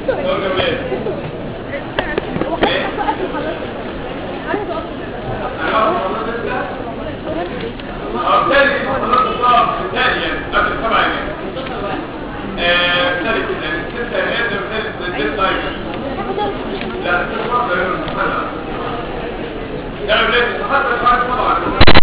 دول يا ولاد اه ثاني محاضرات الطلاب ثاني يعني قبل سبع ايام آه ثالث يعني ست ايام ده ثالث ثالث تايم لا ست واحدة يوم السنة يا ولاد محاضرة بعد طبعا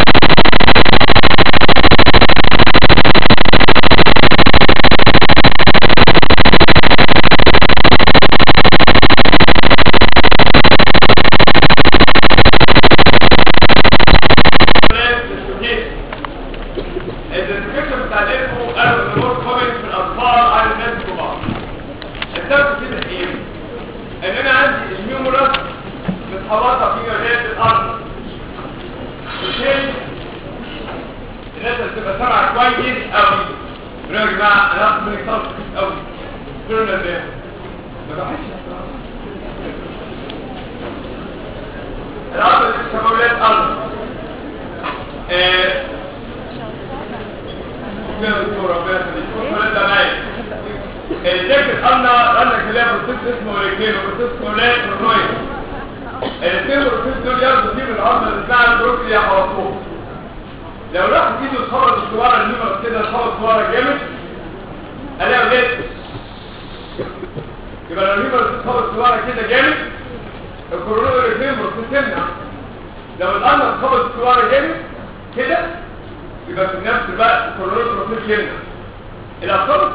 الديسكريبشن بتاع الانفو قالوا ان مور كومنت في الاطفال على الناس الكبار السبب كده ايه؟ ان انا عندي الهيومرس متحوطه في مجال الارض بالتالي الناس اللي بتبقى سامعه كويس قوي يا جماعه انا هاخد منك طرف كويس قوي قلت له ده ما بحسش الارض اللي بيسموها ولاد ارض آه، الذكر قلنا قلنا كلام بروسيس اسمه الاثنين بروسيس كلات بروتوين الاثنين بروسيس دول ياخدوا فيه من العظمه اللي بتاع البروكلي يحوطوه لو راح ايده تخبط الصوره النمر كده تخبط صوره جامد الاقي ولاد يبقى لو النمر تخبط صوره كده جامد الكورونا الاثنين بروسيس تمنع لو القلب تخبط صوره جامد كده يبقى في نفس الوقت الكورونا بروسيس يمنع الاطفال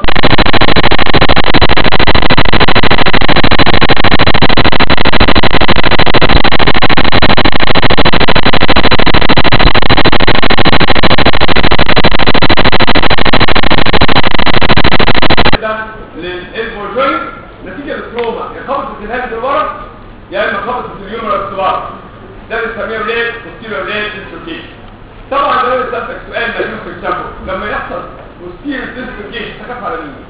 للالبو جوينت نتيجه للتروما يا خبطت الهند ورا يا اما خبطت اليومرس ورا ده بنسميه ولاد بوستيريور ولاد ديسلوكيشن طبعا ده لو سالتك سؤال مهم في الشفو لما يحصل بوستيريور ديسلوكيشن هتخاف على مين؟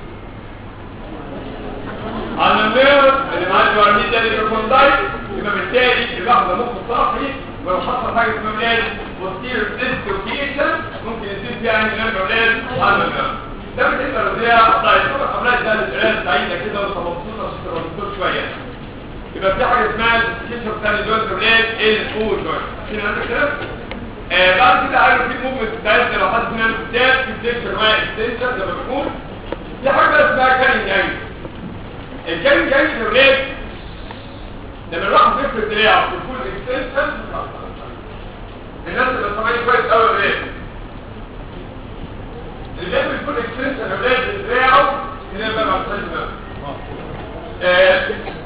على النيرف اللي معاه الورميد ده اللي بيكون دايت يبقى بالتالي اللحظه مخ صافي ولو حصل حاجه اسمها ولاد بوستيريور ديسلوكيشن ممكن يصير فيها عندي نيرف ولاد على النيرف ده بالنسبه للرياضه طيب طبعا حملات ده القرايه سعيده كده وانت مبسوط عشان تبقى دكتور شويه يبقى في حاجه اسمها الديسكيشن بتاع الجوينت ولاد ال او جوينت فين عندك كده آه بعد كده عارف في موفمنت بتاعتنا لو حد فينا كتاب في فليكشن مع اكستنشن زي ما بنقول في حاجه بقى اسمها كارين جاي الكارين جاي الولاد لما الواحد بيفرد دراعه في الفول اكستنشن الناس اللي سامعين كويس قوي الولاد اللي بيعمل الفول اكستنشن الولاد دراعه هنا بقى ما بتحسش آه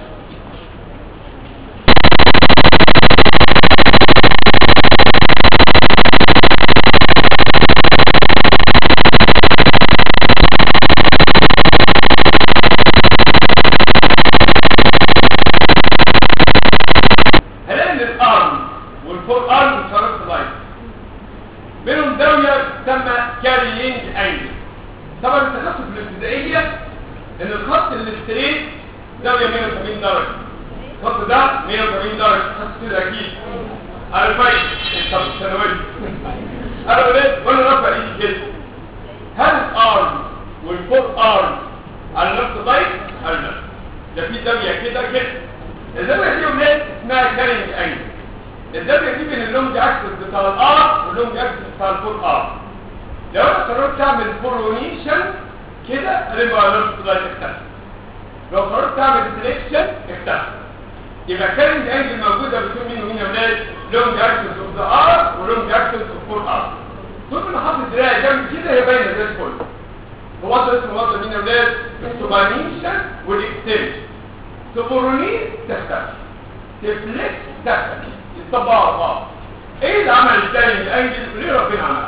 هلاقي ان الارم والفور ارم شرط لاين بينهم زاويه تسمى كاريينج انجل طبعا انت خدت في الابتدائيه ان الخط الستريت زاويه 180 درجه الخط ده 180 درجه خدت كده اكيد على الفايت طب الثانويه انا قلت وانا رافع ايدي كده هل الارم والفور ارم على نفس اللاين؟ قال لا ده في زاويه كده كده الزاويه دي ولاد اسمها كارينج انجل الزاويه دي بين اللونج اكسس بتاع الار واللونج اكسس بتاع الفور ار لو انا قررت اعمل برونيشن كده هنبقى على نفس اللاين اختفى لو قررت اعمل سليكشن اختفى يبقى كارينج انجل موجوده بين مين ومين يا ولاد لونج اكسس اوف ذا ار ولونج اكسس اوف فور ار طول ما حاطط دراعي جنب كده هي باينه زي الفل هو ده اسمه وضع مين يا ولاد السوبانيشن والاكستنشن تبرونين تختفي تفلكس تختفي يطبقوا على بعض ايه اللي عمل الثاني الانجل ليه ربنا عمل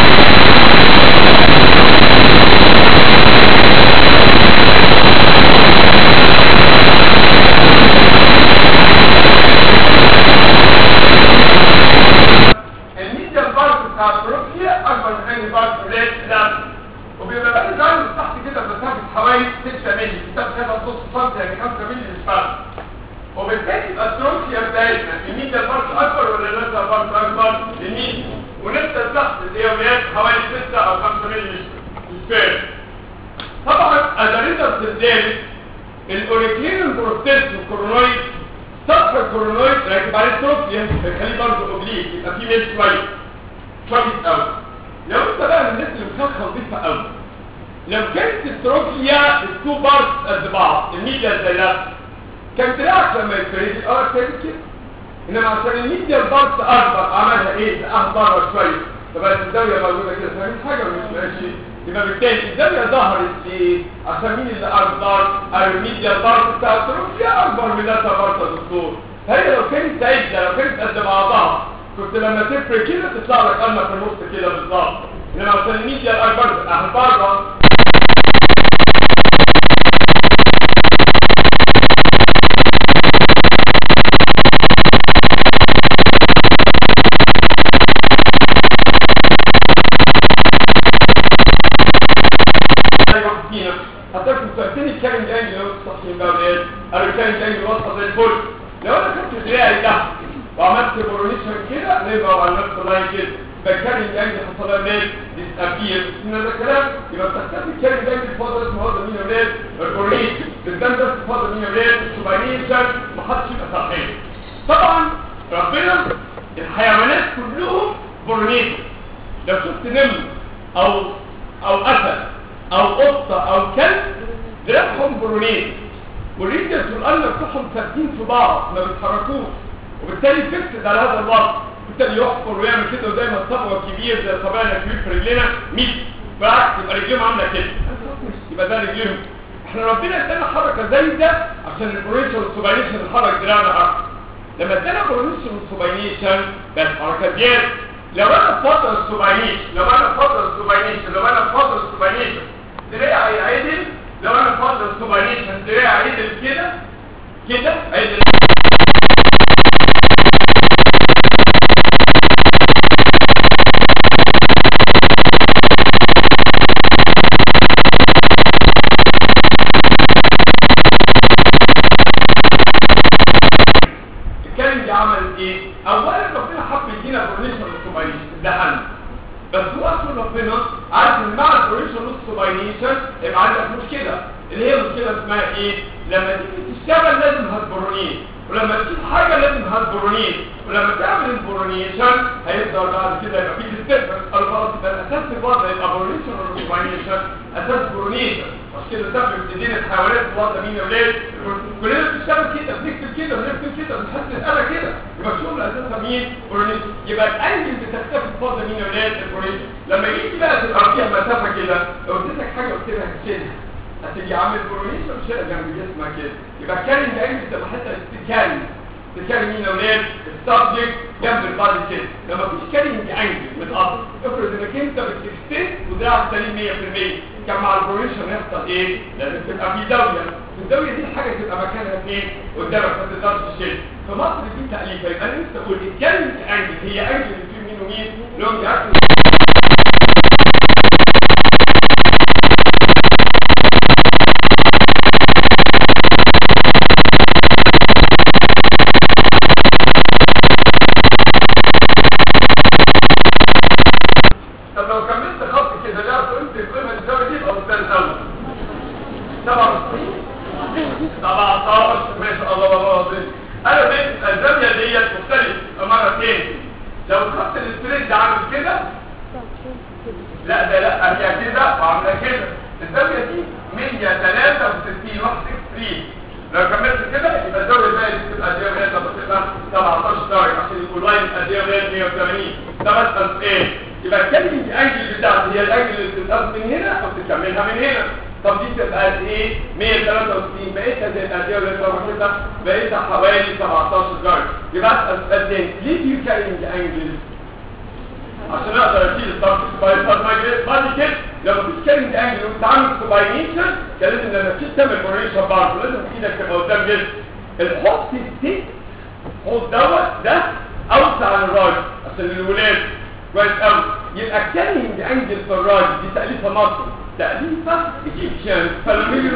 الميديا بارت بتاع البروكيا اكبر من اي بارت ولاد لا وبيبقى بقى زي تحت كده بمسافه حوالي 6 مللي مسافه كده نص سم يعني 5 مللي للفرد وبالتالي يبقى التروكيا بتاعتنا الميديا بارت اكبر ولا النسا بارت اكبر الميديا ونسبه تحت اللي هي ولاد حوالي 6 او 5 مللي للفرد طبعا الريزلت الثالث الاوريكلين بروستيس والكورونويد سطح الكورونويد راكب عليه تروفيا بيخليه برضه اوبليك يبقى فيه ميل شويه كويس قوي لو انت بقى من الناس اللي مخخه نظيفه قوي لو كانت التروفيا التو بارتس قد بعض الميديا زي اللفت كان دراعك لما يتفرد الار كده كده انما عشان الميديا البارتس اكبر عملها ايه اه بره شويه فبقت الزاويه موجوده كده فاهم حاجه مش ماشي يبقى بالتالي الزاويه ظهرت ليه عشان مين اللي اكبر الميديا البارتس بتاع التروفيا اكبر من ذات بارتس يا دكتور فهي لو كانت عدله لو كانت قد بعضها كنت لما تفرق كده تطلع لك قلمه في النص كده بالظبط انما عشان الميديا الاكبر اه بره فينا حضرتك سألتني الكلام ده اللي هو الصحيح بقى ولاد قالوا الكلام ده اللي وصل زي الفل لو انا كنت دراعي ده وعملت برونيشن كده نبقى وعلى نفس اللاين كده فالكلام ده اللي حصل لها ديسابير ان ده كلام يبقى بتحتاج الكلام ده اللي فاضل اسمه هذا مين يا ولاد البرونيشن بالدم ده فاضل مين يا ولاد السوبريشن محدش يبقى صحيح طبعا ربنا الحيوانات كلهم برونيشن لو شفت نمر او او اسد او قطه او كلب دراعهم برونين والريدرز والقلب بتوعهم ثابتين في بعض ما بيتحركوش وبالتالي فيكسد على هذا الوضع بالتالي يحفر ويعمل كده ودايما صبغه كبير زي صبايا كبير في رجلنا 100 بالعكس يبقى رجليهم عامله كده يبقى ده رجليهم احنا ربنا ادانا حركه زي ده عشان البرونيشن والسوباينيشن يتحرك دراعنا اكتر لما ادانا برونيشن والسوباينيشن بقت حركه زياده لو انا فاضل السوباينيشن لو انا فاضل السوباينيشن لو انا فاضل السوباينيشن دراعي عدل لو انا فاضل السوباينيشن دراعي عدل كده كده عدل الكلام ده عمل ايه؟ اولا ربنا حب يدينا برونيشن للسوباينيشن ده حل بس هو اصل ربنا عارف ان مع البرونيشن والسوباينيشن يبقى عندك مشكله اللي هي مشكله اسمها ايه؟ لما تيجي تشتغل لازم هتبرونين ولما تشيل حاجه لازم هتبرونين ولما تعمل البرونيشن هيقدر بعد كده يبقى في ديستربنس خلاص يبقى الاساس في الوضع يبقى برونيشن ولا سوباينيشن اساس برونيشن عشان كده سبب ابتدينا الحيوانات في الوضع مين يا ولاد؟ كلنا بنشتغل كده بنكتب كده بنكتب كده بنحس الآلة كده يبقى الشغل اساسها مين؟ برونيشن يبقى الانجل بتختفي في الوضع مين يا ولاد؟ البرونيشن لما يجي بقى تبقى فيها مسافه كده لو اديتك حاجه قلت لها هتشيلها هتيجي عامل برونيشن وشيلها جنب جسمك كده يبقى الكارين ده انجل تبقى حتى استكاري تكاري مين يا ولاد؟ السبجكت جنب البادي كده لما فيش كارينج انجل من الاصل افرض انك انت بتكستنت ودراعك سليم 100% كان مع البرونيشن يحصل ايه؟ لازم تبقى في زاويه الزاويه دي الحاجه تبقى مكانها فين؟ قدامك ما تقدرش تشيل في مصر دي تأليفه يبقى انا لسه اقول الكارينج انجل هي انجل اللي فيه مين ومين؟ لهم يعرفوا طب لو كملت خط كده لا قلت القيمه الزاويه دي يبقى مثال اول 97 17 ما شاء الله الله العظيم انا بقيت الزاويه ديت مختلفه مرتين لو الخط الستريت ده عامل كده لا ده لا هي كده وعامله كده الزاويه دي 163 واحد 3 لو كملت كده يبقى الزاويه دي تبقى دي 117 درجه عشان يكون لاين قد ايه 180 ده مثلا ايه يبقى الكلمة انجل بتاعتي هي الانجل اللي بتتقاس من هنا او بتكملها من هنا طب دي تبقى قد ايه 163 بقيتها زي الاديه اللي انت كده بقيتها حوالي 17 درجه يبقى اسال سؤالين ليه في كارينج انجل عشان اقدر اشيل الضغط باي بعد كده لما في كارينج انجل وبتعمل كومباينيشن كان لازم لما تشيل تعمل كوريشن برضه لازم ايدك تبقى قدام جسمك الحط دي حوض دوت ده اوسع عن الراجل عشان الولاد كويس قوي يبقى كارينج انجل في الراجل دي تأليفة مصر تأليفة ايجيبشن فلما يجي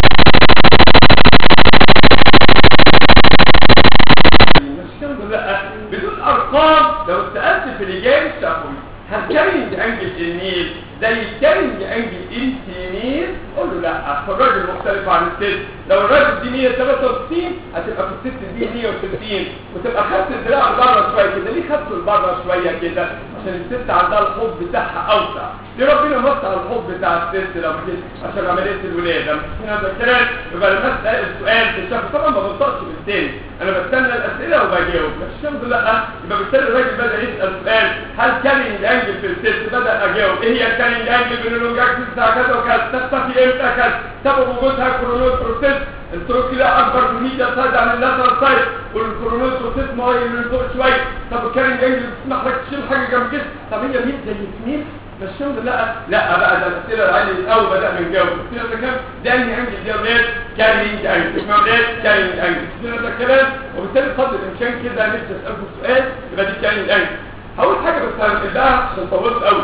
مش كده لا بدون ارقام لو سالت في لجان الشفوي هل كارينج انجل النيل زي كارينج انجل انتينيل قول له لا فالراجل مختلف عن الست لو الراجل دي 163 هتبقى في الست دي 160 وتبقى خدت الدراع لبره شويه كده ليه خدته لبره شويه كده عشان الست عندها الحوض بتاعها اوسع ليه ربنا وسع الحوض بتاع الست لو كده عشان عمليه الولاده مش هذا الكلام يبقى لما اسال السؤال في الشخص طبعا ما بنطقش بالتاني انا بستنى الاسئله وبجاوب مش الحمد لله يبقى بالتالي الراجل بدا يسال سؤال هل كارينج انجل في الست بدا اجاوب ايه هي الكارينج انجل بين اللونجاكسس بتاع كذا وكذا تختفي امتى كذا سبب وجودها كورونول بروسيس التروكيلا اكبر من ميديا سايد عن اللاترال سايد والكورونول بروسيس مايل من فوق شويه طب الكارينج انجل بتسمح لك تشيل حاجه جنب جسمك طب هي ميت زي سميث مش الحمد لله لا بقى ده الاسئله العاليه الاول بدا من جو الاسئله ده كام ده اني عندي دي اولاد كارينج انجل اسمها اولاد كارينج انجل الاسئله ده كلام وبالتالي قدر الامكان كده نفسي اسالكم سؤال يبقى دي كارينج انجل اول حاجه بس هنقلها عشان طولت قوي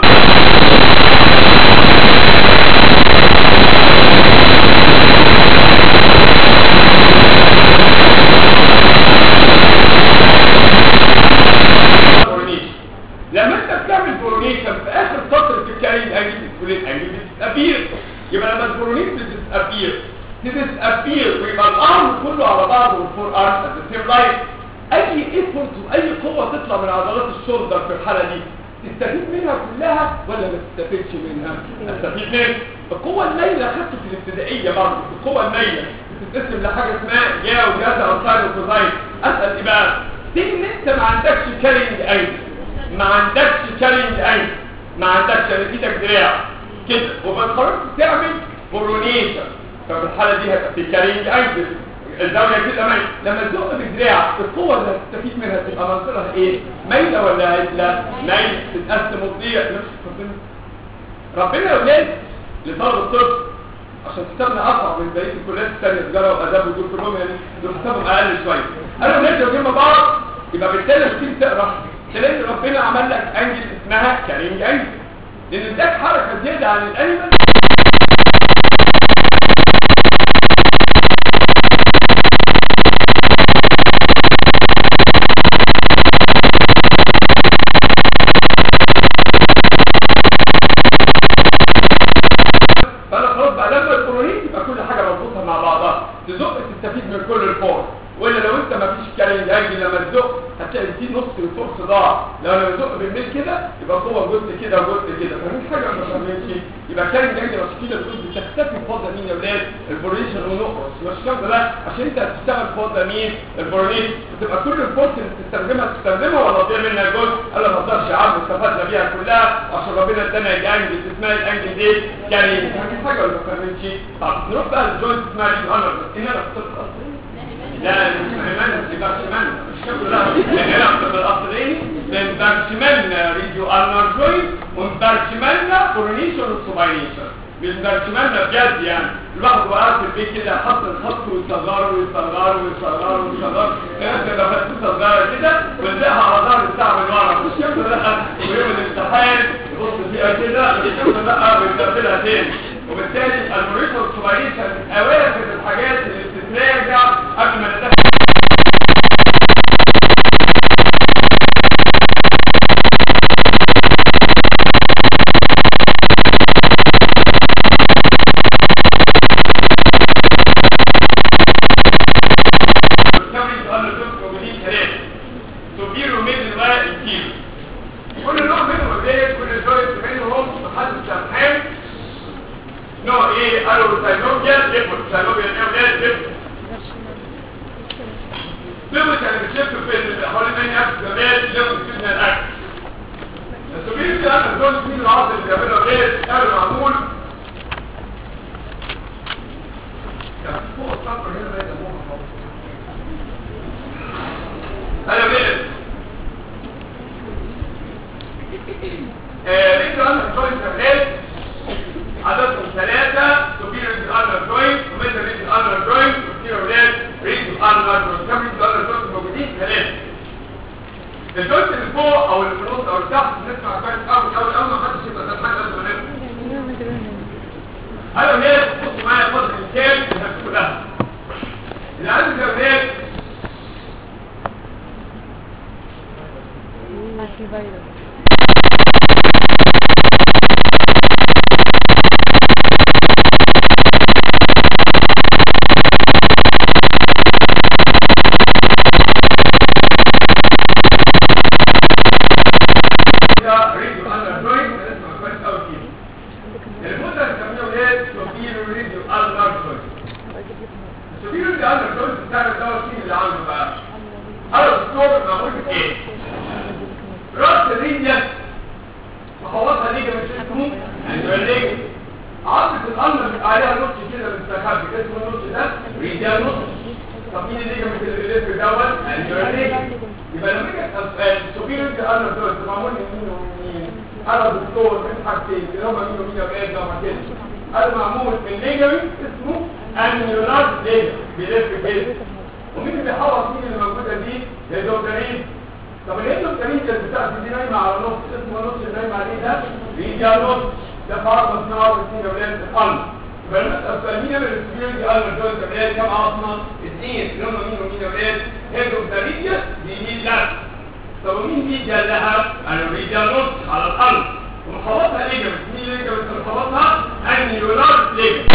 لما انت بتعمل برونيشن في اخر سطر في الكارينج انجل بتقول الانجل بتتابير يبقى لما البرونيشن بتتابير تتابير ويبقى الارم كله على بعضه والفور ارم ات ذا سيم لاين اي ايفورت واي قوه تطلع من عضلات الشولدر في الحاله دي تستفيد منها كلها ولا ما تستفيدش منها تستفيد منها القوه النايله خدته في الابتدائيه برضه القوه النايله بتتقسم لحاجه اسمها جا وجاتا وساين وكوزاين اسال ايه بقى ان انت ما عندكش كارينج انجل ما عندكش كارينج انجل ما عندكش انا ايدك دراع كده وبتقرر تعمل برونيشن ففي الحاله دي هتبقى في كارينج انجل الزاويه كده مايل لما تزق بالدراع القوه اللي هتستفيد منها تبقى منظرها ايه مايله ولا عدله مايل تتقسم وتضيع نفس ربنا يا ولاد لطالب الطب عشان تستغنى اصعب من بقيه الكليات الثانيه تجاره واداب ودول كلهم يعني دول حسابهم اقل شويه انا ولاد لو جينا بعض يبقى بالتالي لما تيجي تقرا تلاقي ان ربنا عمل لك انجل اسمها كارينج انجل لان اداك حركه زياده عن الانيمال فانا خلاص بقى لما الكورونيت يبقى كل حاجه مربوطه مع بعضها تزق تستفيد من كل الفور والا لو انت ما فيش كارينج انجل لما تزق هتلاقي في نص الفورس ضاع لو انا بزق بالميل كده يبقى قوه جزء كده وجزء كده فمفيش حاجه ما فهمتش يبقى كارينج انجل عشان كده بتقول بتختفي بفضل مين يا ولاد البرونيشن ونقص مش كده لا عشان انت هتشتغل بفضل مين البرونيشن وتبقى كل الفورس اللي بتستخدمها تستخدمها ولا تضيع منها جزء انا ما اقدرش يا عم استفدنا بيها كلها عشان ربنا ادانا الانجل اسمها الانجل دي كارينج مفيش حاجه ولا ما فهمتش طب نروح بقى للجوينت اسمها ريد اونر بس هنا انا كنت اصلا لا مش مهمان دي بارشمان مش كده لا لان انا في الاصلين من بارشمان ريديو ارنر جوينت ومن بارشمان كورونيشن وسوباينيشن مش بارشمان بجد يعني الواحد وقعد في البيت كده حط الخط ويصغره ويصغره ويصغره ويصغره كانت لما فتحت صغيره كده ولزقها على ظهر الساعه من ورا مش كده لا ويوم الامتحان يبص فيها كده يشوف لا ويستقبلها تاني وبالتالي البرويشن والسوباينيشن اواخر الحاجات اللي بتتراجع قبل ما ندخل كل نوع منهم غير كل جوينت منهم محدد تفهيم نوع ايه قالوا ساينوبيا ليبر ساينوبيا ايه ولاد ليبر ليبر كان بيشف في حوالي من نفس زمان ليبر من الاكل السوبيريور ده الزون مين العصر اللي بيعملوا غير قالوا معمول فوق الصفر هنا بقى يسموها انا بقى ايه ده انا الجوينت شغال عددهم ثلاثة superior to ulnar joint ومثل ريد ulnar joint posterior leg ريد ulnar joint كم ريد ulnar joint موجودين ثلاثة الجوينت اللي فوق او اللي في النص او اللي تحت نسمع كويس قوي قوي قوي ما حدش يبقى سامعك قبل ما نبدا انا ولاد بصوا معايا قدر الامكان الناس كلها اللي عندي يا ولاد ماشي فيروس ده ريديو اندر جوينت اسمه كويس قوي كده المده اللي بنسميها ايه سوبيرو ريديو اندر جوينت السوبيرو ريديو اندر جوينت بتاع الدواء الكيمي اللي عنده بقى هذا الدكتور معمول بايه راس الريديا محوطها ليجا من اسمه اندرليج عضلة الأمر بيبقى عليها نص كده مستخبي اسمه النص ده ريديا نص طب مين الليجا من اللي في دوت اندرليج يبقى لما يجي اسال السوبيريور دي انا دول معمول من مين ومين انا دكتور من حاجتين اللي هم مين ومين يا بلاد لو ما كده هذا معمول من ليجامنت اسمه انيولار ليجا بيلف كده ومين اللي بيحوط مين اللي موجوده دي الهيدروجرين طب الهيدروجرين اللي بتاعتي دي نايمه على نص اسمه النص اللي نايمه عليه ده ريجا نص ده فرق مصنوع اثنين يا بلاد القلب يبقى المسألة الثانية من السبيل دي قال الجوز كبلاد كم عاصمة؟ اثنين اللي هم مين ومين يا بلاد؟ هيدروجرينيا دي مين لا طب ومين دي جلها؟ انا بريد نص على القلب ومحوطها ليجمنت مين ليجمنت اللي محوطها؟ انيولار ليجمنت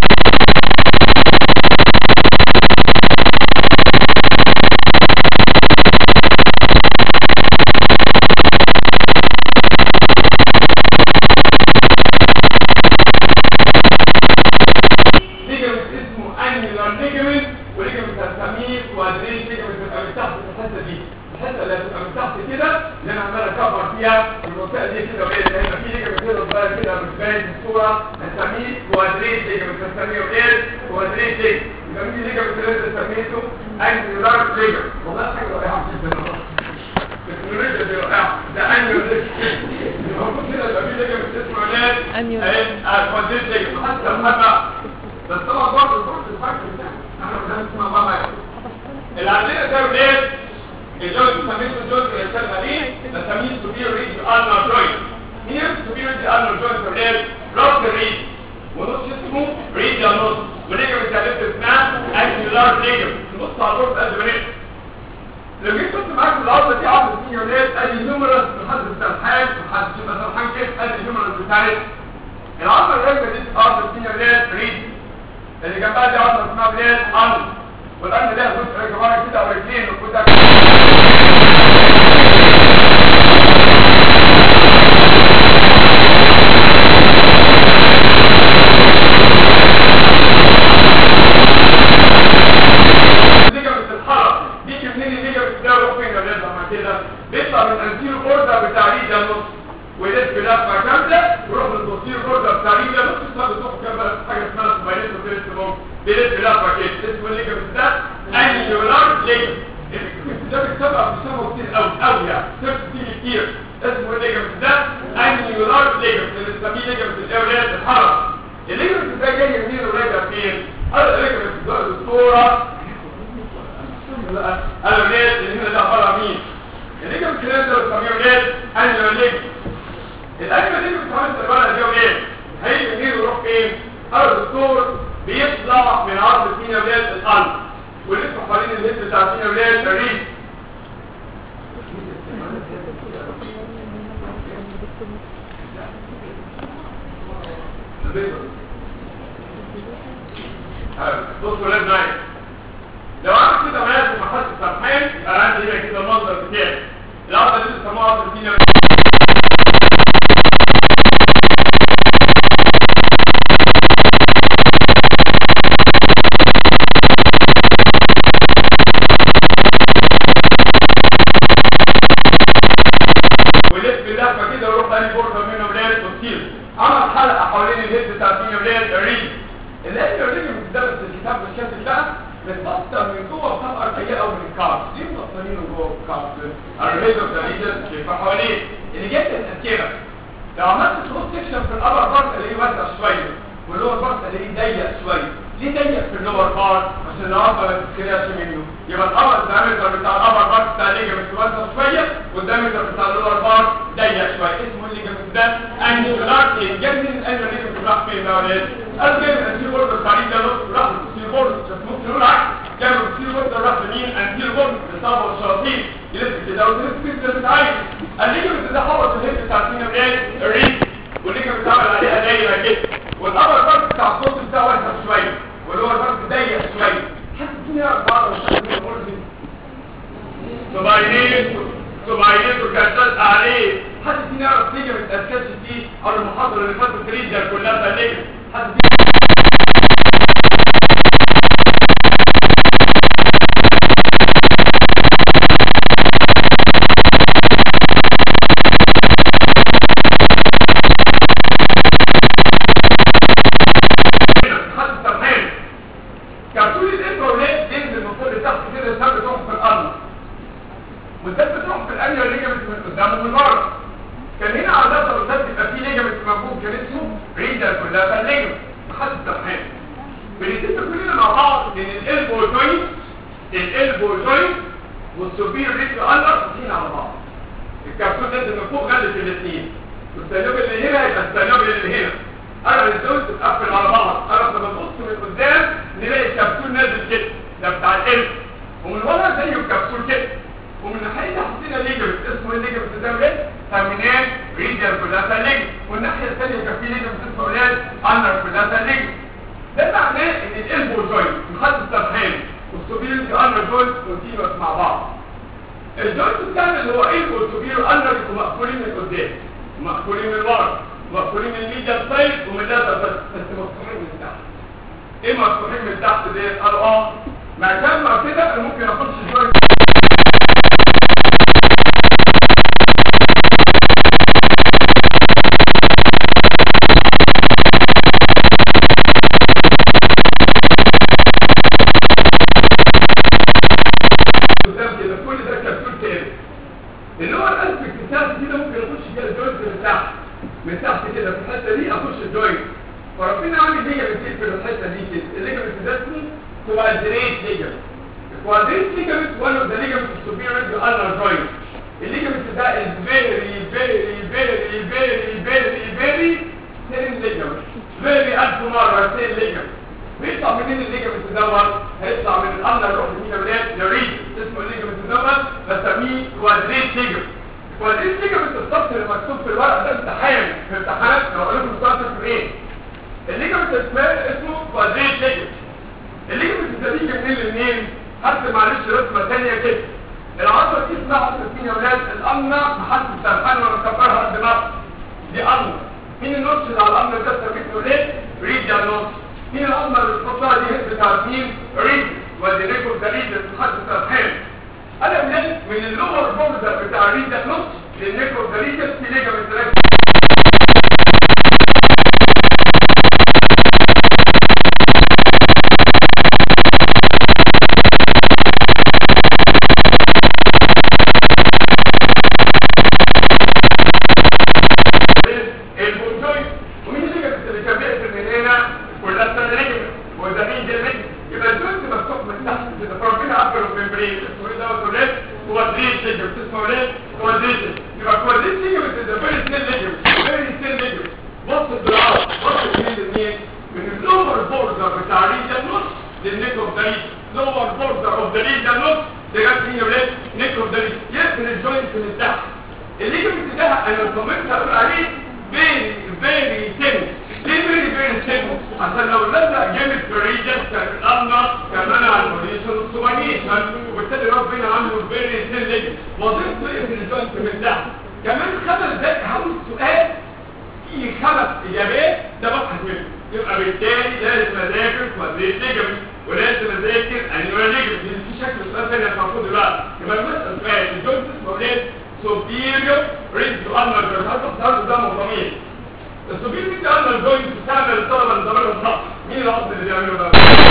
ليجمنت اسمه انيولار ليجمنت وليجمنت هنسميه كوادريت ليجمنت بتبقى من تحت في الحته دي الحته اللي هتبقى من تحت كده اللي انا عمال اكبر فيها المنطقه دي كده وهي اللي هيبقى في ليجمنت كده صغير كده مش باين في الصوره هنسميه كوادريت ليجمنت هنسميه ايه؟ كوادريت ليجمنت يبقى مين الليجمنت اللي انت سميته انيولار ليجمنت والله حاجه رائعه جدا التكنولوجيا دي رائعه ده انيولار ليجمنت المفروض كده يبقى في ليجمنت اسمه ايه؟ أنيولار. ايه كوادريت ليجمنت حتى لما بس طبعا برضه الفرق الفرق ده احنا مش هنسمع بقى معايا اللي عندنا ده ايه الجوز سميته الجوز اللي اشتغل عليه بسميه سوبير ريج النر جوينت مين سوبير ريج النر جوينت ايه راس الريج ونص اسمه ريج نص وليجا بتعرف اسمها انجلار ليجا نص على الرص قد ما نقدر لو جيت كنت معاك في العضله دي عضله سينيورات ادي نيومرس لحد السرحان لحد يبقى سرحان كده ادي النيومرس بتاعتها العضله الراكبه دي عضله سينيورات ريج اللي جنبها دي عضله اسمها بلاد قلب والقلب ده جزء كبار كده او رجلين وكده الليجمنت الحرق بيجي منين الليجمنت ده يروح فين يا ولاد لما كده بيطلع من الانتيرو بوردر بتاع ريجا نص ويلف لفه كامله يروح للبوستيرو بوردر بتاع ريجا نص يصاب بتروح جنب حاجه اسمها سباينيت وفيرستموم بيلف لفه كده اسمه الليجمنت ده انيولار ليجمنت الليجمنت ده بيتسمع بيسموه كتير قوي قوي يعني سيرت كتير كتير اسمه الليجمنت ده انيولار ليجمنت اللي بنسميه ليجمنت الاولاد الحرق الليجمنت ده جاي منين وراجع فين؟ هذا الليجمنت ده الدكتوره قالوا ليه اللي هنا ده عباره مين اللي جاب الكلام ده بيسميه ليه قالوا ليه الاكله دي بتتعمل في البلد دي وليه هيجي منين ويروح فين قالوا الدكتور بيطلع من عرض فينا ولاد القلب ولسه حوالين الهيد بتاع فينا ولاد الريش بصوا ولاد معايا لو انا كده ماشي في محطه السرحان يبقى انا عندي هنا كده المنظر بتاعي العضله دي بيسموها عضله فينا ولف اللفه كده ويروح تاني بوردر منه ولاد وتصير عمل حلقه حوالين الهيد بتاع فينا ولاد الريج اللي الريج بتدرس الكتاب بالشكل ده بتبطل من جوه بطبقه ضيقه ومن الكارب دي مبطلينه جوه الكارب الريج اوف ذا ريجن شايفه حواليه اللي جت التركيبه لو عملت كروس سكشن في الابر بارت الاقيه واسع شويه واللور بارت الاقيه ضيق شويه ليه ضيق في اللور بارت عشان العضله ما تتكررش منه يبقى الابر الدايمتر بتاع الابر بارت بتاع الليجمنت واسع شويه والدايمتر بتاع اللور بارت ضيق شويه اسمه الليجمنت ده انجولار جنب الانجل ليجمنت راح فين يا ولاد قال جاي من الانتير بورد التعريف ده نص راح للانتير بورد بس ممكن نقول عكس جاي من الانتير بورد راح لمين انتير بورد لصابه والشياطين يلف كده وتلف كده بتعايش الليجمنت وكانت عليه حد فينا يعرف ليجمنت اسكاتش دي او المحاضره اللي فاتت تريجر كلها ليجمنت حد فينا حد سرحان كبسول الانتروليت ينزل من فوق لتحت كده الدم بتروح في الارض والدم بتروح في الانيا ليجمنت من قدام ومن ورا كان هنا عادة الرسالة يبقى في ليجمنت موجود كان اسمه ريدر كلها فالليجمنت محدش سرحان بنتفق كلنا مع بعض ان الالبو جوينت الالبو جوينت والسوبير ريدر اندر ماشيين على بعض الكبسول نازل من فوق غلت الاثنين والسلوب اللي هنا يبقى السلوب اللي هنا انا الزوج تتقفل على بعض انا لما ببص من قدام نلاقي الكبسول نازل كده ده بتاع القلب ومن ورا زيه الكبسول كده ومن ناحيه حطينا ليجمنت اسمه ايه ليجمنت ده ايه ترمينال ريديال كلها ليجمنت والناحيه الثانيه كان في ليجمنت اسمه اولاد اندر كلها ليجمنت ده معناه ان الالبو جوينت محدد سرحان والسوبيريور اندر جوينت كونتينوس مع بعض الجوينت بتاعنا اللي هو البو والسوبيريور اندر يبقوا مقفولين من قدام ومقفولين من ورا مقفولين من الميديا سايد ومن اللاتر بس بس مفتوحين من تحت ايه مفتوحين من تحت ديت قالوا اه مع كام مع كده انا ممكن اخش الجوينت قدام كده كل ده كبسول تاني اللي هو الالف اكتساب كده ممكن اخش كده الجوينت من تحت من تحت كده في الحته دي اخش الجوينت فربنا عامل ليجمنت في الحته دي كده الليجمنت ده اسمه كوادريت ليجمنت الكوادريت ليجمنت وان اوف ذا ليجمنت السوبيريور تو انر جوينت الليجمنت ده از فيري فيري فيري فيري فيري فيري ثين ليجمنت فيري الف مره ثين ليجمنت بيطلع منين الليجمنت دوت هيطلع من الانر يروح لمين يا ولاد لريد اسمه الليجمنت دوت بسميه كوادريت ليجمنت كوادريت ليجمنت السطر اللي مكتوب في الورق ده امتحان في امتحانات لو قالوا لكم السطر في ايه الليجمنت اسمه اسمه كوادريت ليجمنت الليجمنت ده بيجي منين لمنين حتى معلش رسمه ثانيه كده العضله دي اسمها عضله مين يا ولاد الامنه محدش سرحان ولا مكبرها قد ما دي امنه مين النص اللي على الامنه ده سميته ليه ريد ده النص مين الامنه اللي بتحطها دي هي بتاعت مين ريد ودي ريكورد ده ريد محدش سرحان انا من من اللور بوردر بتاع ريد ده نص للنيكورد ده ريد في ليجمنت راكب البوجوي ومين اللي كانت اللي كان بيقفل من هنا كلها السنه وده مين ده مين يبقى الجوينت مفتوح من تحت كده فربنا عبر الممبرين اسمه ايه ده وتولد كوادريت ليجمنت اسمه ايه كوادريت يبقى كوادريت ليجمنت ده فيري سيل ليجمنت فيري سيل ليجمنت بص الدراع بص منين لمين من اللور بوردر بتاع ريجن نص للنيك اوف ذا ريجن لور بوردر اوف ذا ريجن نص لغايه مين يا ولاد نيك اوف ذا ريجن يقفل الجوينت من تحت الليجمنت ده انا صممت اقول عليه فيري فيري سيل ليه فيري فيري سيل عشان لو لزق جامد في الريجن كان الامر كمان على البوليشن السوبانيشن وبالتالي ربنا عامله فيري سيل ليجمنت وظيفته ايه في الجوينت من تحت كمان خمس دقايق عاوز سؤال في خمس اجابات ده ببحث منه يبقى بالتالي لازم اذاكر كوادريت ليجمنت ولازم اذاكر انيوال ليجمنت في شكل سؤال ثاني هتاخده دلوقتي يبقى بسال سؤال الجوينت اسمه اولاد superior ring to ulnar joint هتحط ده مفهومين السوبيريور ring to ulnar joint بتعمل الطلبه اللي ضميرهم صح مين العضل اللي بيعمله ده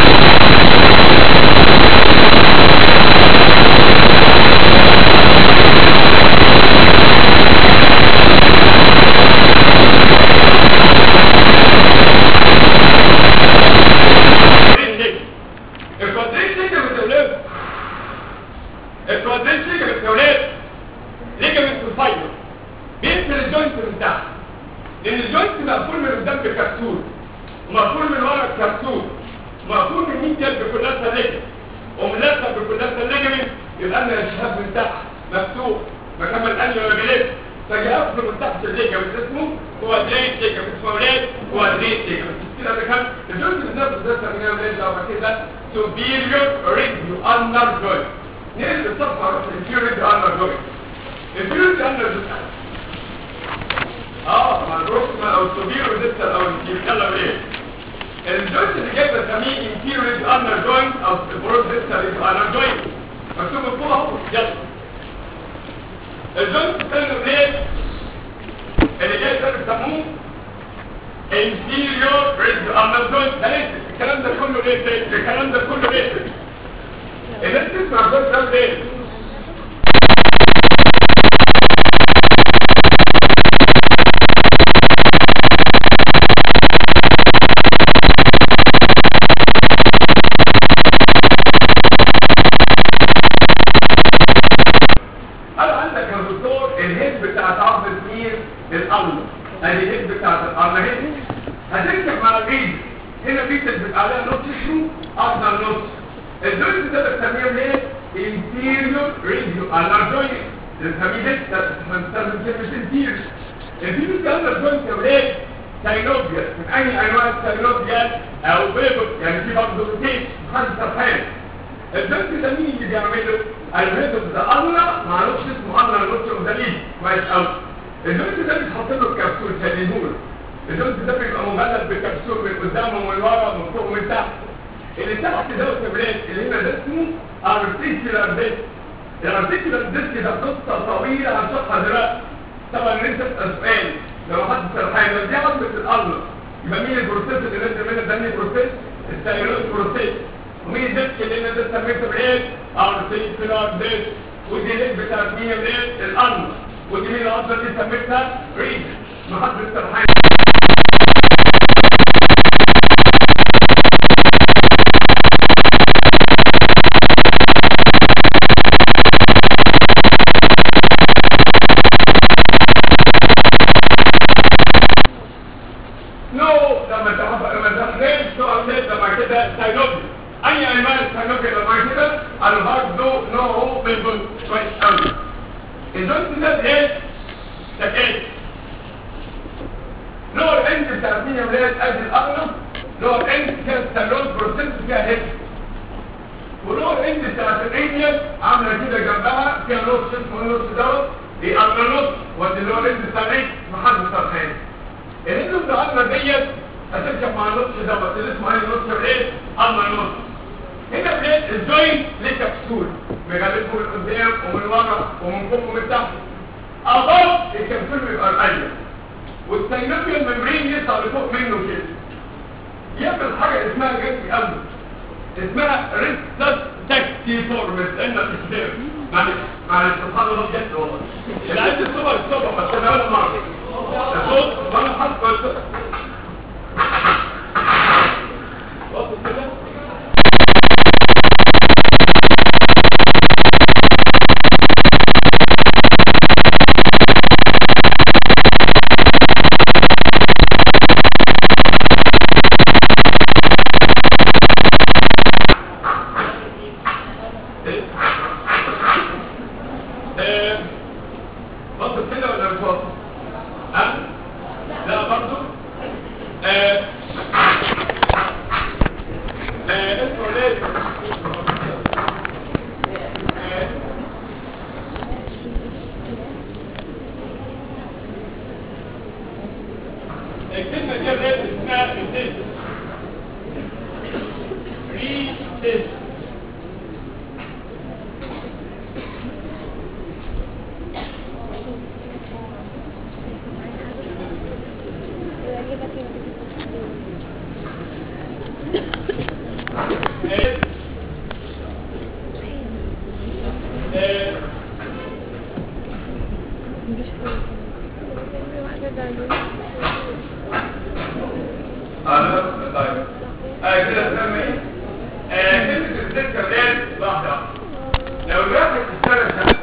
الكوادريت ليجمنت يا ولاد الكوادريت ليجمنت يا ولاد ليجمنت الفايبر بيقفل الجوينت من تحت لان الجوينت مقفول من قدام بكبسول ومقفول من ورا بكبسول ومقفول من مين جنب كلها ليجمنت وملفف بكلها ليجمنت يبقى لنا الشهاب من تحت مفتوح مكمل انيو ولا بلف فجي اقفل من تحت الليجمنت اسمه كوادريت ليجمنت اسمه ولاد كوادريت ليجمنت كده ده كان الجوينت بالذات بالذات سميناه ولاد او كده superior radial ulnar joint نقل الصفحه نروح للفيوريد ulnar joint الفيوريد ulnar او البروز لسه يبقى انا جوينت مكتوب فوق اهو يلا الجوينت الثاني ليه اللي جاي ده بيسموه inferior radial اما الجوينت ثلاثه الكلام ده كله ليه تاني الكلام ده كله ليه تاني الناس تسمع الجوينت ده ليه قال عندك يا دكتور الهيد بتاعت عظم السمير الأرض ادي الهيد بتاعت الأرض اهي هتكتب مع الايد هنا في تكتب عليها نص شو افضل نص الجوينت ده بنسميه ليه inferior radio ulnar joint بنسميه لسه بنستخدم كلمة inferior inferior ده under joint يا ولاد ساينوبيا من اي انواع الساينوبيا او بيبر يعني في برضه روتين محدش سرحان البنك ده مين اللي بيعمله؟ الهيدوس ده الله معرفش اسمه الله النص ودليل كويس قوي البنك ده بيتحط له الكبسول شايلينهوله البنك ده بيبقى مغلف بكبسول من قدام ومن ورا ومن فوق ومن تحت اللي تحت ده التمرين اللي هنا ده اسمه ارتيكولار ديسك الارتيكولار ديسك ده قصه طويله هنشرحها دلوقتي طبعا انت تسال سؤال لو حد سرحان لو دي عظمه الارض يبقى مين البروسيس اللي نزل منها ده مين البروسيس؟ السيلوز بروسيس ومين الديسك اللي انا ده سميته بايه؟ ارتيكولار ديسك ودي ليك بتاعت مين الايه؟ الارض ودي مين العضله دي سميتها ريج محدش سرحان نو لما تحب لما تحليل سؤال ليه لما كده ساينوبي اي انواع الساينوبي لما كده الهارد نو نو هو بيبل كويس قوي الجزء ده ايه تكيت لور اند بتاع مين يا ولاد ادي الاغلب لور اند كان سالون بروسيس فيها هيك ولور اند بتاعت الرينيال عامله كده جنبها فيها نص اسمه النص دوت دي اغلى نص ودي اللور اند بتاع الرينيال محدش سرحان الهندو العظمه ديت هتركب مع النص ده بس اللي اسمه ايه النص ايه اما النص هنا بلاد الجوينت ليه كبسول مغلفه من قدام ومن ورا ومن فوق ومن تحت اضاف الكبسول بيبقى القلب والسينوبيا الممبرين يطلع لفوق منه كده يعمل حاجه اسمها جنسي قوي اسمها ريستس تاكتي فورمس ان الكتاب معلش معلش سبحان الله بجد والله اللي عايز الصبح الصبح بس انا اول مره الصوت وانا حاسس بالصوت واصل كده إيه؟ إيه؟ واصل كده ولا مش واصل؟ ها؟ لا برضو؟ آه. آه، اسمه ليه؟ آه. الكلمة دي غير اسمها التست ري تست آه. آه. انا طيب آه كده تسمى ايه؟ آه كلمة الست كمان لحظة لو الواحد اشترى شقة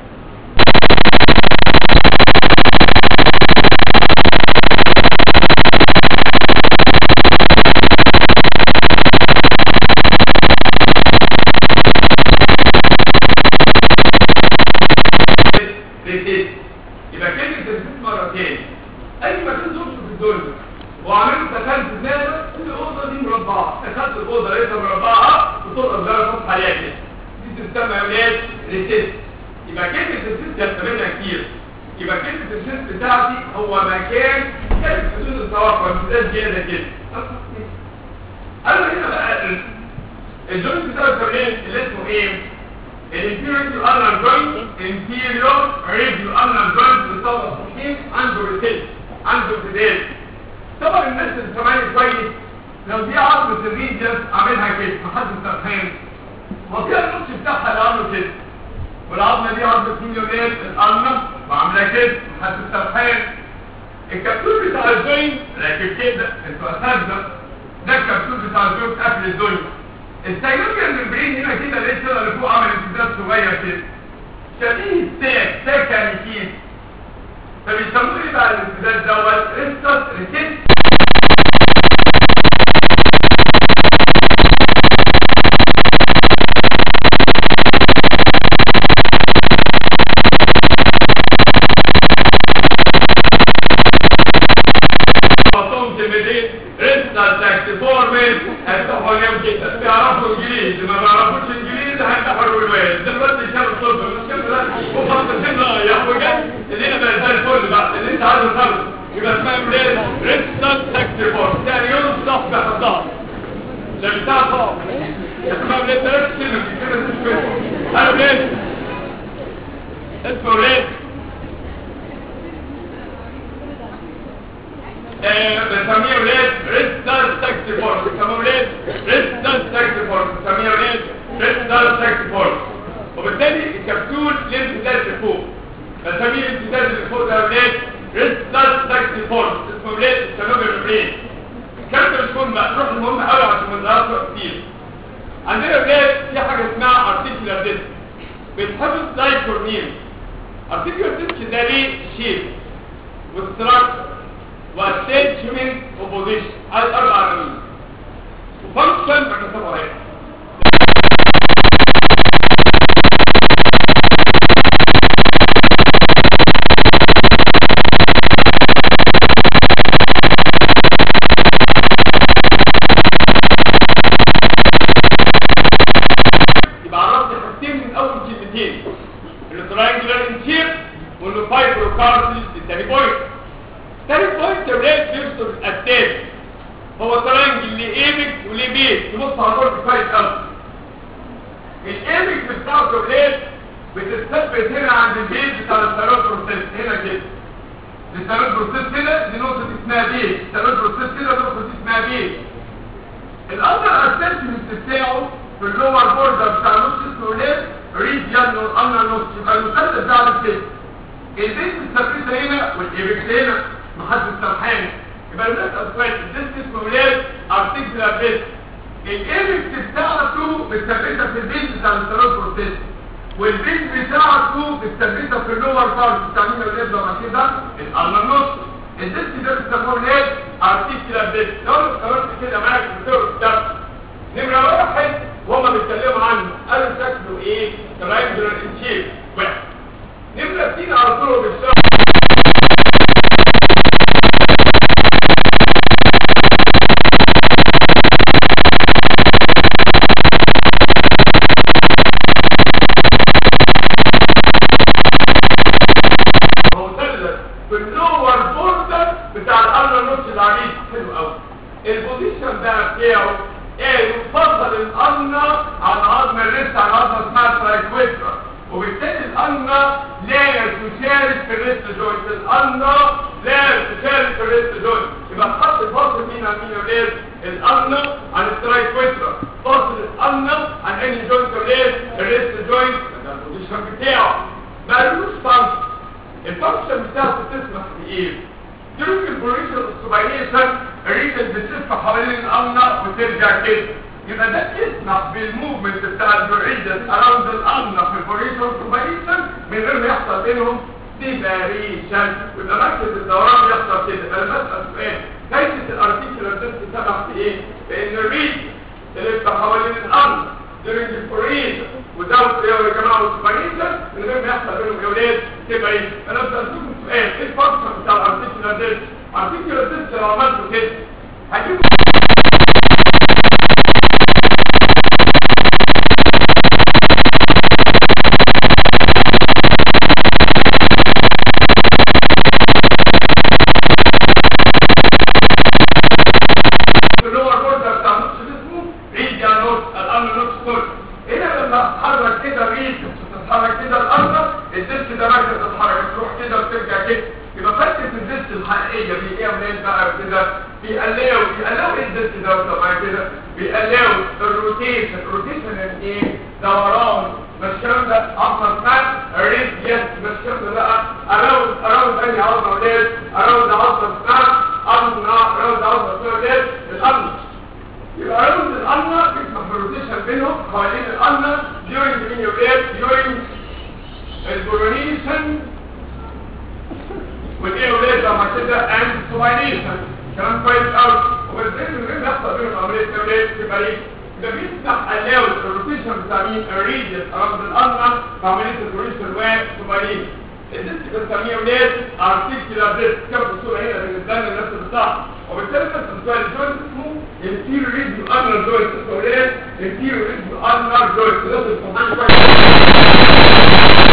للست يبقى كلمة الست مرتين أي مكان زرته في الدنيا وعملت دخلت دماغك الأوضة دي مربعة دخلت الأوضة لقيتها مربعة وطرقة صغيرة فتحة عليها كده دي تسمى أولاد ريسيست يبقى كلمة الست يستخدمها كتير يبقى كلمة الست بتاعتي هو مكان كانت حدود التوقع مش زيادة كده أما هنا بقى الجوينت بتاع الفريق اللي اسمه ايه الانفيريور ulnar joint inferior radial ulnar joint بيصور صحيح عنده ريتيل عنده ارتداد طبعا الناس اللي سامعاني كويس لو دي عظمة الريديوس عاملها كده محدش سرحان وكده النص بتاعها اللي عامله كده والعظمة دي عظمة مين يا ولاد القلمة وعاملة كده محدش سرحان الكبسول بتاع الجوينت راكب كده انتوا اساتذه ده الكبسول بتاع الجوينت قبل الجوينت السيلوكيال ممبرين هنا كده لقيت كده اللي فوق عمل امتداد صغير كده شبيه الساك ساك يعني كيس فبيسموه ايه بقى الامتداد دوت ريستس ريكيت بعضهم كلمتين ريستس تاكتيفورمين هيفتحوا يمكن بيعرفوا انجليزي ما بيعرفوش انجليزي هيفتحوا الواد دلوقتي كانوا الطب مش كده وخاصة هنا يا اخو جاي اللي هنا بقى زي الفل بقى اللي انت عايزه تاخده يبقى اسمها ايه ريستس تاكتيفورم ثاني يوم الصف بحضها ده بتاع صعب اسمها ايه ثلاث كلمة كده مش فاهم انا ليه اسمه ليه بنسميه ولاد ريستال ساكسيفورم بنسميه ولاد ريستال ساكسيفورم بنسميه ولاد ريستال ساكسيفورم وبالتالي الكبسول ليه امتداد لفوق بنسميه الامتداد اللي فوق ده ولاد ريستال ساكسيفورم اسمه ولاد السبب الربرين الكلام ده مش مهم بقى نروح المهم قوي عشان ما نضيعش كتير عندنا ولاد في حاجه اسمها ارتيكولار ديسك بتحفظ زي كورنيل ارتيكولار ديسك ده ليه شيب وستراكشر والسنتمنت اوبوزيشن هذه اربع عناوين وفانكشن بكتبها هنا يبقى عرفت حاجتين من اول كلمتين اللي تراينجلر انشيب واللي فايبرو كارتلج التاني بوينت تاني بوينت الريت بيرسل التاني هو ترانجل ليه ايبك وليه بيت تبص على البورد كويس قوي الايبك بتاعته الريت بتثبت هنا عند البيت بتاع الثيرويد بروسيس هنا كده الثيرويد بروسيس هنا دي نقطة اسمها بيت الثيرويد بروسيس هنا نقطة اسمها بيت الاندر اسسمنت بتاعه في اللور بوردر بتاع نص اسمه ليه ريديان والانر نص يبقى المثلث ده عامل كده البيت متثبته هنا والايبكس هنا محدش سرحان يبقى الناس اسفلت الديسك اسمه ولاد ارتيكولار ديسك الايبكس بتاعته متثبته في البيت بتاع الثيرويد بروسيس والبيت بتاعته متثبته في اللور بارت بتاع مين اللي يبدا مع كده الانر نص الديسك ده بيسموه ولاد ارتيكولار ديسك لو اشتغلت كده معاك بتقرا الدرس نمره واحد وهما بيتكلموا عنه قالوا شكله ايه تراينجلر ان شيب واحد نمره اثنين على طول بالشرح مثلث في اللور بوردر بتاع الارض النص العريض حلو قوي البوزيشن ده بتاعه ايه يفضل الارنا على عظم الريست على عظمه اسمها ترايكويترا وبالتالي الارنا لا تشارك في الريست جوينت الارنا لا تشارك في الريست جوينت يبقى خط الفصل مين عن مين ولاد الارنا عن الترايكويترا فصل الارنا عن انهي جوينت ولاد الريست جوينت ده البوزيشن بتاعه مالوش فانكشن الفانكشن بتاعته تسمح بايه during البريشن السوباينيشن الريجن بتلف حوالين الامنة وترجع كده يبقى ده تسمح بالموفمنت بتاع الريجن اراوند الامنة في البريشن السوباينيشن من غير ما يحصل بينهم سيباريشن ويبقى مركز الدوران يحصل كده انا بسأل سؤال كيف الارتيكولار ديسك سمح بايه؟ بان الريجن تلف حوالين الامنة during البريشن ودوت يا جماعه والسوباينيشن من غير ما يحصل بينهم اولاد تبقى ايه؟ انا بسألكم سؤال ايه الفانكشن بتاع الارتيكولار ديسك؟ الارتيكولار ديسك لو عملته كده هجيب اللور بوردر بتاع نص جسمه ريديا نوت الامر نوت ايه منين بقى كده بيقلقوا بيقلقوا ايه الدست ده طبعا كده بيقلقوا الروتيشن الروتيشن يعني ايه دوران مش الكلام ده اصلا اسمها ريد يس مش الكلام ده بقى اراوند اراوند ثاني عضله ولاد اراوند عضله اسمها امنا اراوند عضله اسمها ولاد الامن يبقى اراوند الامنا بيسمح بالروتيشن بينهم حوالين الامنا during the ولاد during البرونيشن والايه يا ولاد لما كده اند سوباينيشن كلام كويس قوي وبالذات من غير يحصل بينهم عمليه يا ولاد تبقى ايه ده بيفتح الاوت الروتيشن بتاع مين الريديوس اراوند الارنا في عمليه البرونيشن وسوباينيشن الديسك بنسميه ولاد ارتيكولار ديسك كم الصوره هنا بالنسبه لنا نفس البتاع وبالتالي نفس السؤال الجوينت اسمه انتيريور ريديو ارنر جوينت اسمه ولاد انتيريور ريديو ارنر جوينت ده الفهمان كويس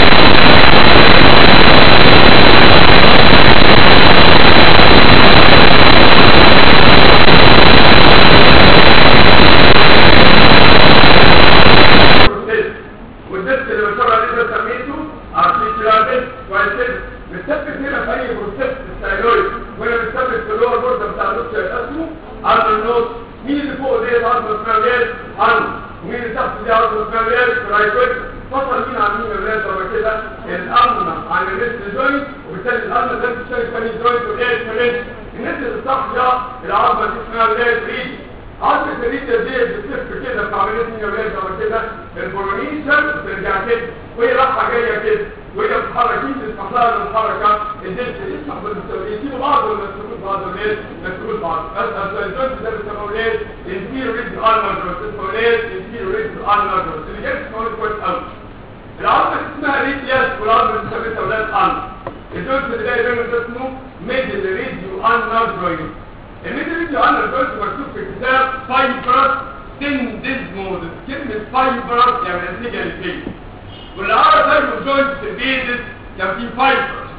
والدست اللي بنشرح عليه ده سميته ارتيكولار ديسك كويس بنثبت هنا في اي بروسيس الثايرويد وهنا بنثبت في اللور بورد بتاع النص اسمه ارض النص مين اللي فوق دي ارض الاسماويات ارض ومين اللي تحت دي ارض الاسماويات رايكويد فصل مين عن مين الولاد لما كده الامنة عن الريست جوينت وبالتالي الامنة ده بتشترك ثاني جوينت ولاد كمان الناس اللي صاحيه العظمه دي اسمها ولاد ريد عظمة الريد دي بتلف كده في عملية مين يا ولاد لما كده البولونيشن بترجع كده وهي رايحه جايه كده وهي بتتحرك مين تسمح لها الحركه الدلت يسمح بالمسؤولين يسيبوا بعض ولا يسيبوا بعض ولاد مسؤول بعض بس اصل الجوينت ده بيسموه ولاد انتيرو ريد ارمر جوينت اسمه ولاد انتيرو ريد ارمر جوينت اللي جاي اسمه كويس قوي العظمه اللي اسمها ريدياس والعظمه اللي بنسميها ولاد ارمر الجوينت اللي جاي بينهم ده اسمه ميدل ريديو ارمر جوينت الميدل ريديو ارمر جوينت مكتوب في كتاب فايبرس سندزمود كلمه فايبرس يعني نتيجه للفيل واللي عرف تايب جوينت في البيزس كان في فايبرس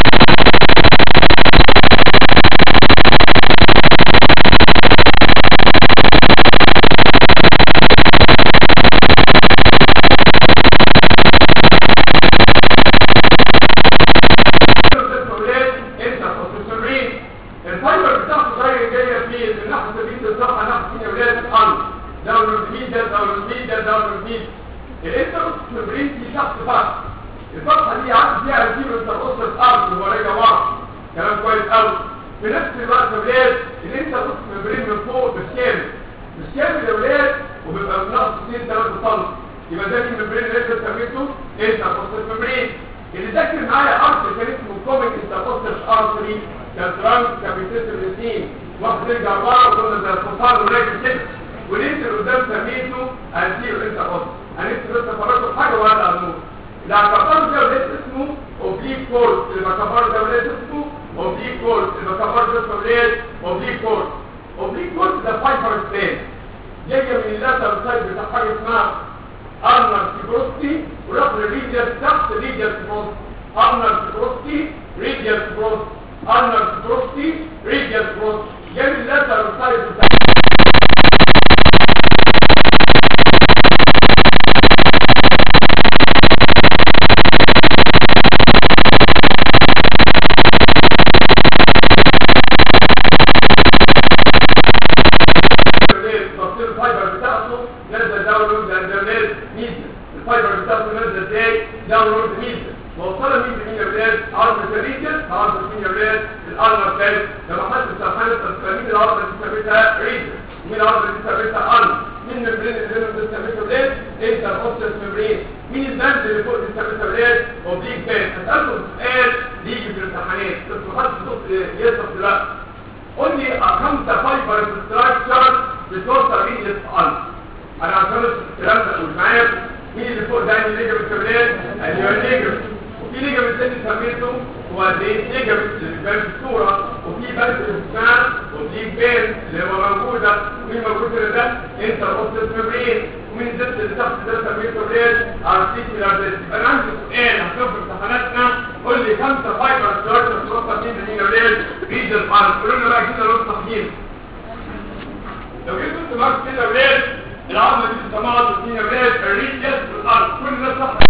الفايبر بتاعته جايه جايه في من ناحيه البيت الصفحه ناحيه اولاد الارض داون الميديا داون الميديا داون الميديا الانترس مبرين في شخص فتح الفتحه دي عندي فيها رسيم انترقص الارض وهو راجع ورا كلام كويس قوي في نفس الوقت يا ولاد الانترقص مبرين من فوق مش كامل مش كامل يا ولاد وبيبقى بنقص 2 3 سم يبقى ده الممبرين اللي انت سميته انترقص مبرين اللي ذاكر معايا ارض كان اسمه كوميك انترقص ارتري كان ترانس كابيتيتر الاثنين واحد رجع ورا وكنا زي الحصان وراجع كده والانت اللي قدام سميته انتيرو انترقص هنكتب بس فرقه في حاجه ولا النور اللي هكبره ده ولاد اسمه اوبليك كورد اللي بكبره ده ولاد اسمه اوبليك كورد اللي بكبره ده اسمه ولاد اوبليك كورد اوبليك كورد ده فايبر سبان جايه من اللاتر سايد بتاع حاجه اسمها ارنر سيبروستي وراح للريديوس تحت ريديوس بروست ارنر سيبروستي ريديوس بروست ارنر سيبروستي ريديوس بروست جايه من اللاتر سايد بتاع تصوير الفايبر بتاعته نزل داونلود اندرنت ميزه الفايبر بتاعته نزل ازاي داونلود ميزه موصله مين لمين يا ولاد عرض الريجن عرض مين يا ولاد الارنر الثالث لما حد سرحان مين العرض اللي ثابتها ريجن مين العرض اللي ثابتها ارن مين الممبرين اللي هنا اللي ثابتها ولاد انت الاوبسس ممبرين مين البند اللي فوق اللي ثابتها ولاد اوبليك بند هسالكم سؤال يجي في الامتحانات بس ما حدش يصف دلوقتي قول لي خمسه فايبر ستراكشر بتوصل مين للأرض انا عشان الكلام ده مش معايا مين اللي فوق ده اللي ليجا بالكبريات اللي هو الليجا وفي ليجا بالتاني سميته هو دي ليجا اللي بان في الصورة وفي بنت اسمها وفي بين اللي هو موجودة ومين موجود في ده انت الاوبتس مبرين ومين الدست اللي تحت ده سميته ليه ارتيكولار ديست يبقى انا عندي سؤال هشوف في امتحاناتنا قول لي خمسة فايبر ستراكشر توصل مين لمين وليه ريجن ارض قولوا لنا بقى كده لو صحيح لو جيت قلت معاك كده ولاد العظمه دي بتسمعها تسميه ولاد الريديوس والارض كل ده صح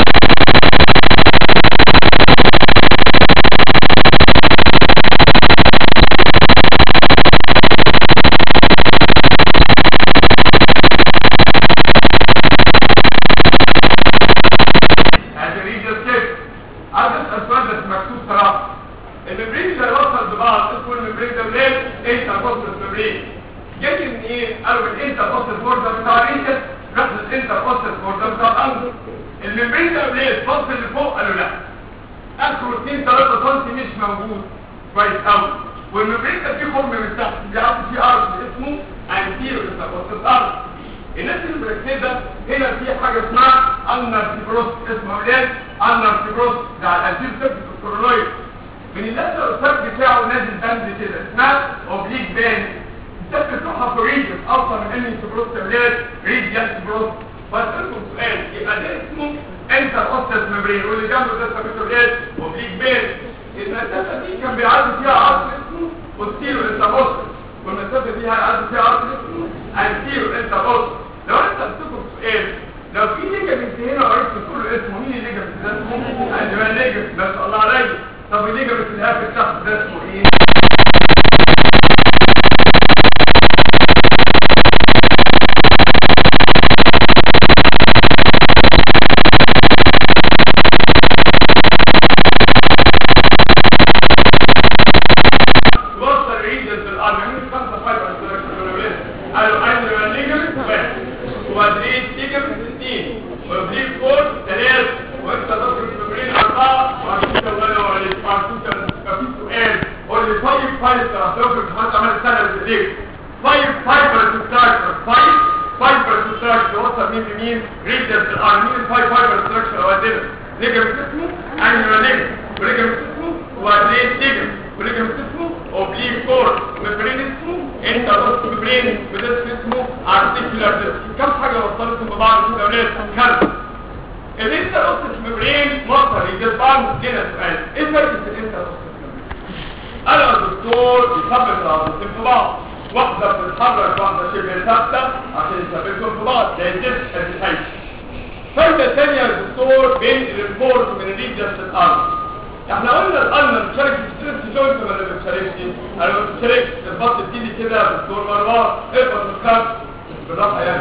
الممبرين اللي هيوصل ببعض اسمه الممبرين ده منين انت فوسفورس ممبرين جاي من ايه قالوا من انت فوسفورس بوردر بتاع الريجن راح انت فوسفورس بوردر بتاع الانجل الممبرين ده منين الفصل اللي فوق قالوا لا اخره 2 3 سم مش موجود كويس قوي والممبرين ده فيه خرم من تحت بيعطي فيه ارض اسمه انتيرو انتركوستال ارض الناس اللي مركزه هنا في حاجه اسمها انر فيبروس اسمه ايه انر فيبروس ده الانتيرو سيرفيس الكورونويد من الناس لو السب بتاعه نازل بند كده اسمها اوبليك بان السب بتروحها في ريجن اوصل من انهي فيبروس تبليت ريجن فيبروس فاسالكم سؤال يبقى ده اسمه انتر اوستس ممبرين واللي جنبه ده سميته ايه اوبليك بان المسافه دي كان بيعدي فيها عصر اسمه اوستيرو انتر والمسافه دي هيعدي فيها عصر اسمه انتيرو انتر لو انت بتكتب سؤال لو في ليجامنت هنا قريت تقول اسمه مين الليجامنت ده اسمه انجمان ليجامنت ما شاء الله عليك طب الليجامنت اللي هاف الشخص ده اسمه ايه توصل ريجنز بالارض يعني خمسه فايبر قالوا انجمان ليجامنت واحد وبعدين ليجامنت اثنين وبليك فور ثلاث وانت تضرب الممبرين اربعه وعشان ولا ولا وعشان في سؤال قول لي طيب فايف ترافيك حتى عمل سنه بالليل فايف فايبر ستراكشر فايف فايبر ستراكشر توصل مين لمين ريجنز الارض مين الفايف فايبر ستراكشر اوادنا ليجامنت اسمه انجمان ليجامنت وليجامنت اسمه وبعدين ليجامنت وليجامنت اسمه اوبليك فور ممبرين اسمه انت بص ممبرين وده اسمه ارتيكولار ديسك كم حاجه وصلتهم ببعض كده ولاد كلب الانت بص ممبرين مصر يجيب بعض كده سؤال ايه فرق الانت بص ممبرين انا دكتور يثبت العضلتين في بعض واحده بتتحرك واحده شبه ثابته عشان يثبتهم في بعض ده الديسك الحي فايده ثانيه يا دكتور بين الريبورت من الريجنس الارض احنا قلنا القلب بتشارك في ستريس جوينت ولا ما بتشاركش انا ما بتشاركش البط بتيجي كده يا دكتور مروان اربط الكف بالراحه يعني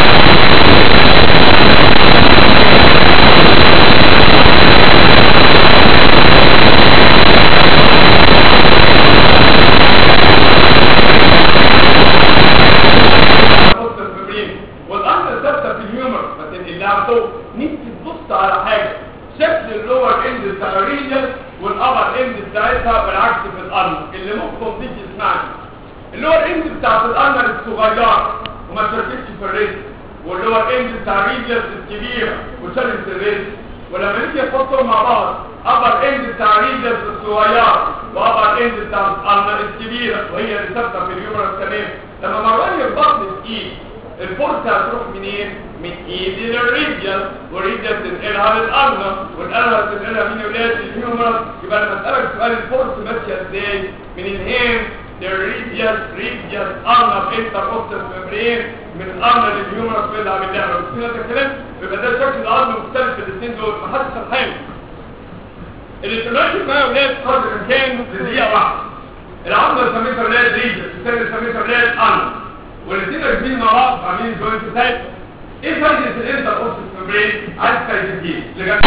والارض ثابته في الهيومر ما تنقلها فوق نفسي تبص على حاجه شكل اللور اند بتاع الريجن والابر اند بتاعتها بالعكس في الارض اللي ممكن تيجي تسمعني اللور اند بتاعت الارض الصغيره وما تشاركش في الريس واللور اند بتاع الريجن الكبيره وشارك في الريس ولما نيجي نحطهم مع بعض ابر اند بتاع الريجن الصغيره وابر اند بتاع الارض الكبيره وهي اللي ثابته في اليومر تمام لما مروان يربط ايد الفرصة هتروح منين؟ من ايد للريجل والريجل تنقلها للأرض والأرض تنقلها من ولاد الهيومر يبقى لما أسألك سؤال الفرصة ماشية ازاي؟ من الهيم للريجل ريجل أرنب انتر أوستس ممبرين من الأرنب للهيومر في اللي عامل لها بس هنا ده كلام يبقى ده شكل الأرنب مختلف في الاثنين دول محدش سرحان اللي دلوقتي معايا ولاد قدر الإمكان لدقيقة واحدة العظمة سميتها ولاد ريجل الثاني سميتها ولاد أرنب والاثنين راكبين مع بعض عاملين جوينت تايب ايه فايده الانتر اوسس ممبرين عايز فايدتين لجنب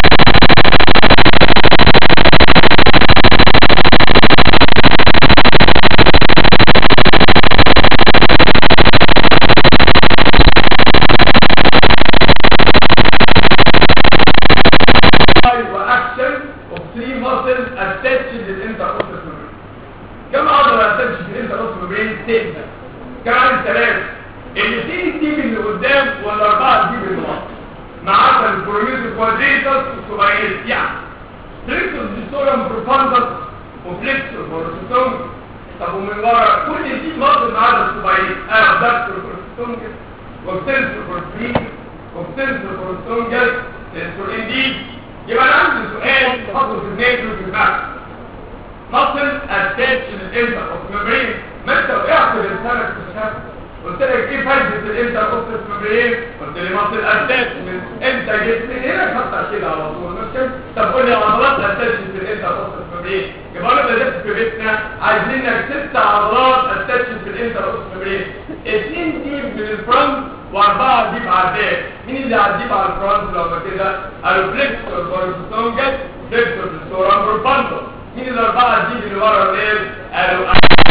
واكشن of three muscles attached to the interosseous membrane كم عضله attached to the interosseous membrane تقدر كمان ثلاثة الاثنين تجيب اللي قدام والاربعة تجيب اللي ورا ما عدا البروميوز كوادريتس والسوبايلس يعني تريكتوس ديستوريوم بروفاندس وفليكسور بروسيتوم طب ومن ورا كل دي مصر ما عدا السوبايلس اه دكتور بروسيتوم وبتنسور بروسيتوم وبتنسور بروسيتوم جل تنسور انديد يبقى انا عندي سؤال حطه في النيترو في البحث مصر اتاتش للانتر اوف ميمبرين ما انت وقعت بلسانك في الشهر قلت لك ايه فايده الانتر اوسس ممبرين قلت لي مصر اساس من انت جيت من هنا خدت كده على طول مش كده طب قول لي عضلات اساس في الانتر اوسس ممبرين يبقى انا بدات في بيتنا عايزين لك ست عضلات اساس في الانتر اوسس ممبرين اثنين ديب من الفرونت واربعه ديب على الباك مين اللي هتجيب على الفرونت لو كده قالوا فليكسور بورسونجل فليكسور بالسورام بروباندو مين الاربعه دي اللي ورا الليل قالوا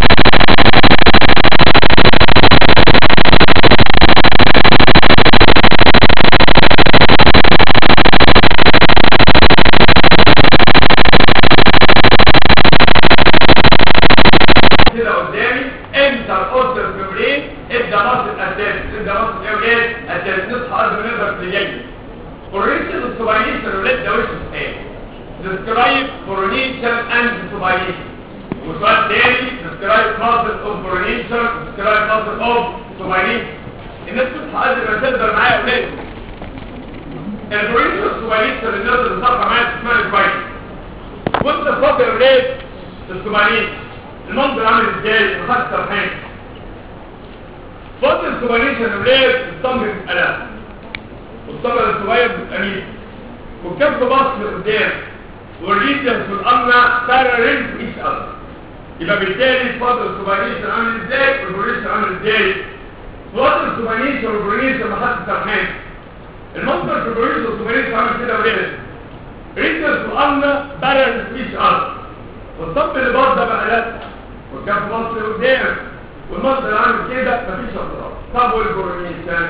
كده قدامي انت القدس الفبرين ادى مصر الاساس ادى مصر الاولاد اساس نصحى قد ما نقدر في الجاي اورينتال السوباينيشن الولاد ده وش الحياه describe coronation and sublimation وسؤال تاني describe process of coronation describe process of sublimation الناس تصحى قد ما تقدر معايا يا اولاد الكورونيشن السوباينيشن الناس اللي صفحه معايا تسمعني كويس وانت فاضي يا اولاد السوباينيشن المنظر عامل ازاي وخدت سرحان فاضي السوباينيشن يا اولاد الطمر بالالم والطبق الصغير بالامين والكف باص لقدام والريجنز والامنع باراليل في ايش اذر يبقى بالتالي فاضل السوبرانيشن عامل ازاي والبرونيشن عامل ازاي فاضل السوبرانيشن والبرونيشن محط سرحان المنظر في البرونيشن والسوبرانيشن عامل كده ولاد ريجنز والامنع باراليل في ايش اذر والطب اللي باص ده بقى لا والكف باص لقدام والمنظر عامل كده مفيش اضرار طب والبرونيشن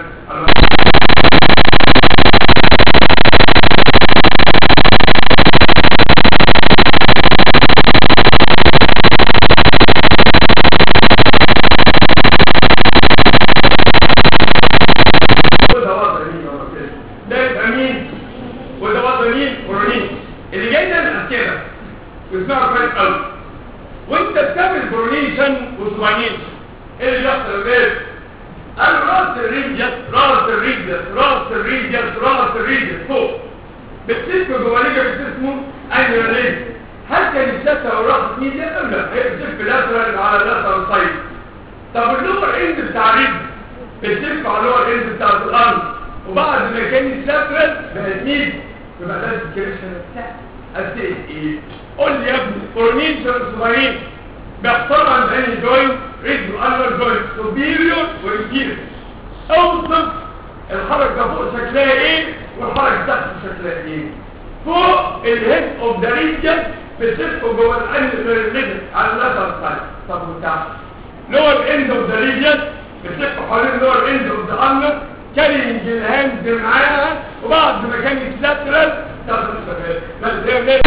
وده وضع مين ولا كده ده يبقى مين وده وضع مين برونين اللي جاي ده من كده واسمعوا كويس قوي وانت بتعمل برونيشن وسوانيشن ايه اللي بيحصل يا ولاد قال راس الريجس راس الريجس راس الريجس راس الريجس فوق بتسيب جوانيجا بتسمه انيوليز هل كان الشتا وراس مين ده ولا لا هي بتسيب لاترال على لاترال سايد طب اللور اند بتاع الريجس بتلف على اللور اند بتاع الارض وبعد ما كان يسافر بقت مين يبقى ده الكريشن بتاع قد ايه قول لي يا ابني كورنيشن صغيرين بيحصل عند انهي جوينت ريدو انر جوينت سوبيريور وانفيريور اوصف الحركه فوق شكلها ايه والحركه تحت شكلها ايه فوق الهيد اوف ذا ريجن بتلف جوه الانر على اللاتر سايد طب وتحت لور اند اوف ذا ريجن بتلف حوالين لور اند اوف ذا انر كارينج الهاند معاها وبعد ما كان يتلاترال تاخد الشباب بس زي ما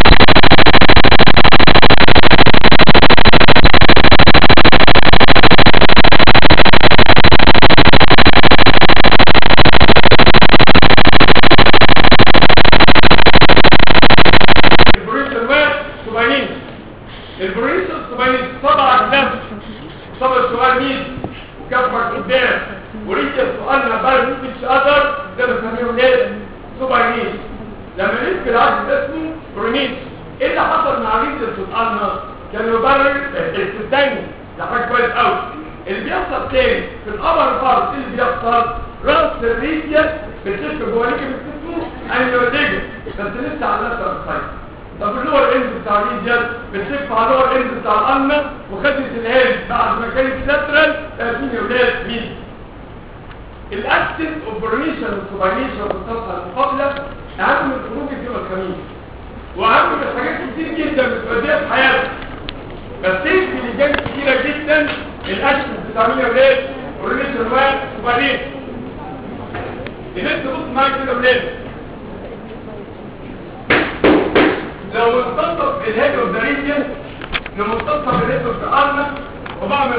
البرويشن واحد سبعين البرويشن سبعين طبعا نفس طبعا السؤال مين وكفك قدام وريت سؤالنا بقى مش اقدر ده بنسميه ولاد سبعين لما نسك العكس اسمه برونيش ايه اللي حصل مع ريت سؤالنا كان يبرر الثاني ده حاجه كويس قوي اللي بيحصل تاني في الابر بارت اللي بيحصل راس الريجن بتلف جوانيك بتسمه انيوديجن بس لسه على نفس السايد طب اللور اند بتاع الريجن بتلف على اللور اند بتاع القمه وخدت الهيد بعد ما كانت لاترال مين يا ولاد مين الاكسنت اوبريشن والسوبريشن والصفحه المقابله اهم من خروج اليوم الخميس واهم من حاجات كتير جدا بتؤديها في حياتك بس ايه في لجان كتيره جدا الاكسنت بتاع مين يا ولاد اوبريشن واحد سوبريشن الناس تبص معايا كده يا ولاد لو مستنطق الهيد اوف ذا ريجن لو مستنطق الهيد اوف ذا ارنب وبعمل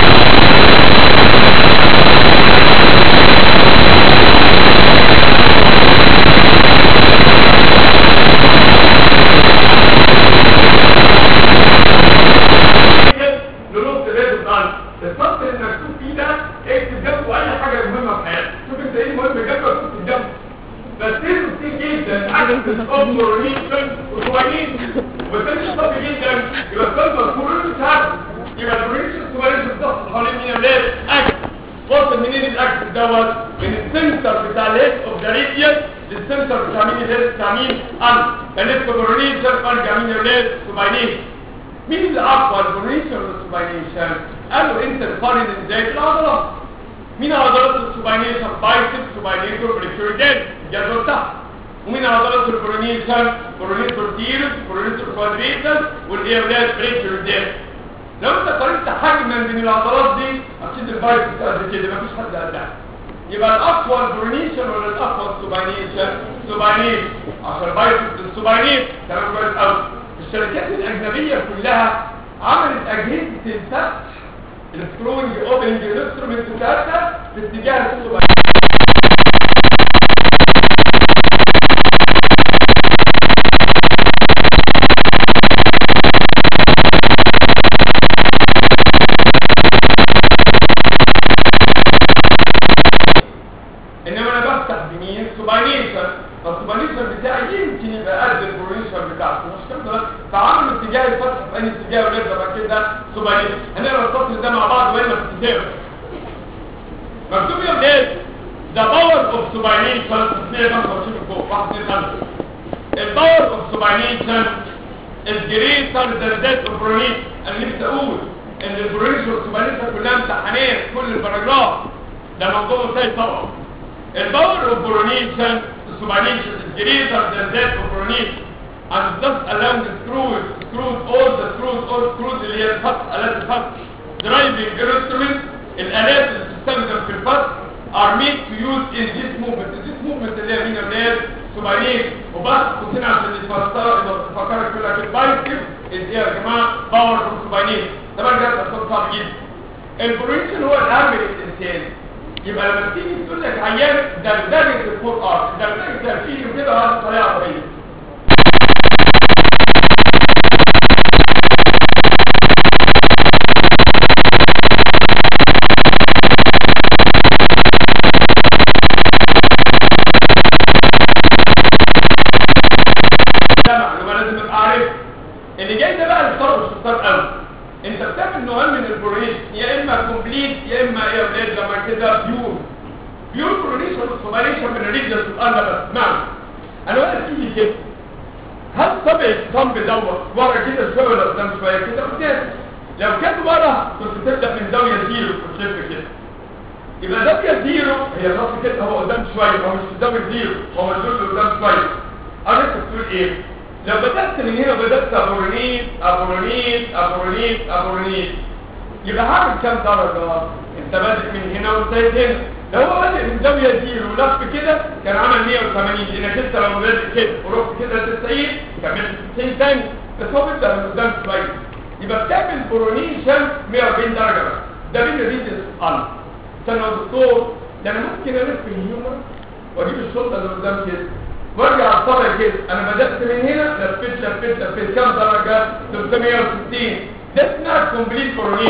لنص الهيد اوف ذا ارنب السطر المكتوب فيه ده اكتب جنبه اي حاجه مهمه في حياتك شوف انت ايه المهم جنبه اكتب جنبه بس ايه كتير جدا عكس الامر ريشن وكويس وتاني صعب جدا يبقى الكلمه مذكوره مش عارف يبقى الريشن كويس بتحصل حوالين مين يا ولاد اكس وصل منين الاكس دوت من السنتر بتاع الهيد اوف ذا ريديان للسنتر بتاع مين الهيد بتاع مين ان فنفس الريشن ارجع مين يا ولاد سوباينين مين اللي اقوى البرونيشن ولا السوباينيشن قالوا انت تقارن ازاي بالعضلات مين عضلات السوباينيشن بايسبس سوباينيتور بريكيوردين الجدول تحت ومين عضلات البرونيشن برونيتور تيرس برونيتور كوادريتس والايرلات بريتور ديت لو انت قارنت حجما من العضلات دي هتشد الفايت قد كده مفيش حد قدها يبقى الاقوى البرونيشن ولا الاقوى السوباينيشن سوباينيشن عشان بايت السوباينيشن كلام كويس قوي الشركات الاجنبيه كلها عملت اجهزه الفتح السكرولنج اوبننج انسترومنت بتاعتها في اتجاه السوباينيشن انما انا بفتح بمين سوباينيشن فالسوباينيشن بتاعي يمكن يبقى قد البرونيشن بتاعته مش كده فعملوا اتجاه الفتح في اي اتجاه ولاد بقى كده سوباينيشن هنقرا السطر ده مع بعض وين ما بتتكتب مكتوب يا ولاد ذا باور اوف سوباينيشن 225 فوق 1 2 5 الباور اوف سوباينيشن is greater than that of برونيشن انا نفسي اقول ان البرونيشن والسوباينيشن كلها امتحانات كل الباراجراف ده موضوع سهل طبعا الباور اوف برونيشن السوبرانيشن is greater than that of برونيشن and thus allowing the screws screws all the screws all screws اللي هي الفتح آلات الفتح driving instrument الآلات اللي بتستخدم في الفتح are made to use in this movement this movement اللي هي مين الآلات سوبرانيشن وبس قلتين عشان يتفسر تفكرك كلها في البايسكل اللي هي يا جماعة باور اوف سوبرانيشن ده بقى جاي تصور صعب جدا البرونيشن هو الأهم للإنسان يبقى لما تيجي تقول لك عيان دردجه الفور ار دردجه ترفيه وكده هذه طريقه طبيعيه ده معلومه لازم ابقى عارف اللي جاي ده بقى الفرق الشطار قوي انت بتعمل نوعين من البرونيشن يا اما كومبليت يا اما يا ولاد لما كده بيور بيور برونيشن وسوبريشن من الريجن انا بس معنى انا واقف تيجي كده هل طبع الصنب دوت ورا كده شويه ولا قدام شويه كده قدام لو كان ورا كنت تبدا من زاويه زيرو وتلف كده يبقى زاويه زيرو هي خلاص كده هو قدام شويه هو مش في زاويه زيرو هو مشدود قدام شويه انا انت بتقول ايه لو بدأت من هنا بدأت أبورونيت أبورونيت أبورونيت أبورونيت يبقى هعمل كام درجة؟ أنت بادئ من هنا وانتهيت هنا لو هو بادئ من زاوية زيرو ولف كده كان عمل 180 لأنك أنت لو بادئ كده ورحت كده 90 كملت 90 تاني بس هو بيبدأ من قدام شوية يبقى بتعمل برونيشن 140 درجة بس ده بين الريدس قلب استنى يا دكتور ده أنا ممكن ألف الهيومر وأجيب الشرطة اللي قدام كده وارجع الصبع كده انا بدأت من هنا لفيت لفيت لفيت كام درجة 360 ده اسمها كومبليت كورونيشن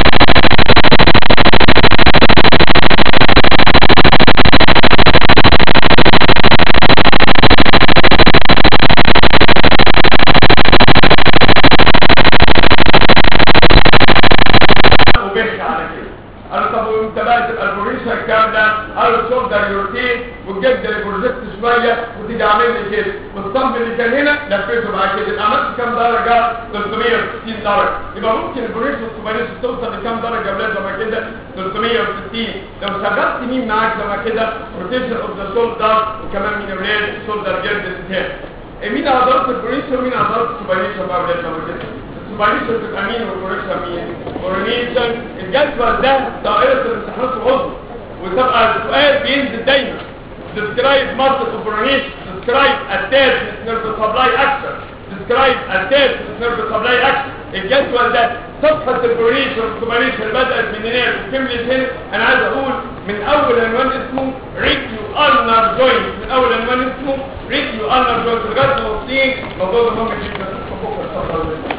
وبيحكي على كده انا طب وانت بقى تبقى البوريشن كامله قالوا الشولدر يروتيت والجلد البروجكت شويه وتيجي عامل لي كده والصنب اللي كان هنا لفيته بعد كده يبقى عملت كام درجه 360 درجه يبقى ممكن البوريشن والسوبريشن توصل لكام درجه يا ولاد لما كده 360 لو شغلت مين معاك لما كده روتيشن اوف ذا شولدر وكمان مين يا ولاد شولدر جلد التاني مين عضلات البوريشن ومين عضلات السوبريشن بقى يا ولاد لما كده السوبريشن تبقى مين والبوريشن مين كورونيشن الجدول ده دائرة الامتحانات العضو وتبقى السؤال بينزل دايما describe muscle of coronation describe attached nerve supply action describe attached nerve supply action الجدول ده صفحة الكورونيشن والكوبريشن اللي بدأت من هنا وكملت هنا انا عايز اقول من اول عنوان اسمه ريكيو النر جوينت من اول عنوان اسمه ريكيو النر جوينت لغاية ما واصلين موضوع مهم جدا